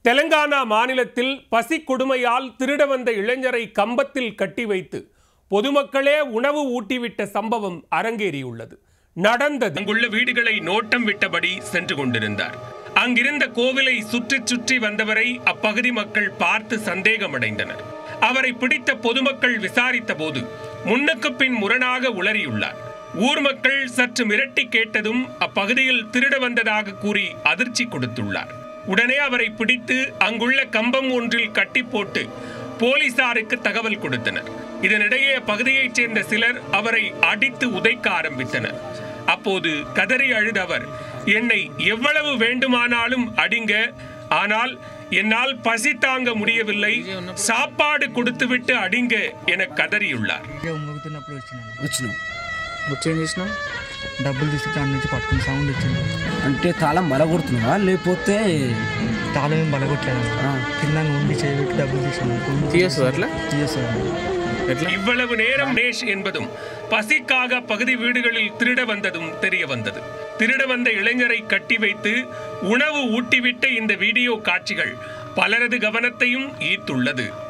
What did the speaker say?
தெலங்கானா மாநிலத்தில் பசி கொடுமையால் திருட வந்த இளைஞரை கம்பத்தில் கட்டி வைத்து பொதுமக்களே உணவு ஊட்டிவிட்ட சம்பவம் அரங்கேறியுள்ளது நடந்தது அங்குள்ள வீடுகளை நோட்டம் விட்டபடி சென்று கொண்டிருந்தார் அங்கிருந்த கோவிலை சுற்றி சுற்றி வந்தவரை அப்பகுதி மக்கள் பார்த்து சந்தேகமடைந்தனர் அவரை பிடித்த பொதுமக்கள் விசாரித்த போது முன்னுக்கு பின் முரணாக உளறியுள்ளார் ஊர் மக்கள் சற்று மிரட்டி கேட்டதும் அப்பகுதியில் திருட வந்ததாக கூறி அதிர்ச்சி கொடுத்துள்ளார் உடனே அவரை பிடித்து அங்குள்ள கம்பம் ஒன்றில் கட்டி போட்டு போலீசாருக்கு தகவல் கொடுத்தனர் இதனிடையே அப்பகுதியைச் சேர்ந்த சிலர் அவரை அடித்து உதைக்க ஆரம்பித்தனர் அப்போது கதறி அழுத அவர் என்னை எவ்வளவு வேண்டுமானாலும் அடிங்க ஆனால் என்னால் பசி தாங்க முடியவில்லை சாப்பாடு கொடுத்துவிட்டு அடிங்க என கதறியுள்ளார் ఇదే ఉమ్మగుతున్నప్పుడు వచ్చినాను వచ్చినావు వచ్చి ఏం చేసినావు డబ్బులు తీసి దాని నుంచి పట్టుకుని సౌండ్ వచ్చింది అంటే తాళం బలగొడుతున్నావా లేకపోతే తాళం ఏం బలగొట్టలేదు ఆ, కింద ఉండి చేయబెట్టి డబ్బులు తీసుకున్నాను తీయొస్తుందా అట్లా? తీయేస్తాను ఎట్లా இவ்வளவு நேரம் நேஷ் என்பதும் பசிக்காக பகுதி வீடுகளில் திருட வந்ததும் தெரிய வந்தது திருட வந்த இளைஞரை கட்டி வைத்து உணவு ஊட்டிவிட்ட இந்த வீடியோ காட்சிகள் பலரது கவனத்தையும் ஈர்த்துள்ளது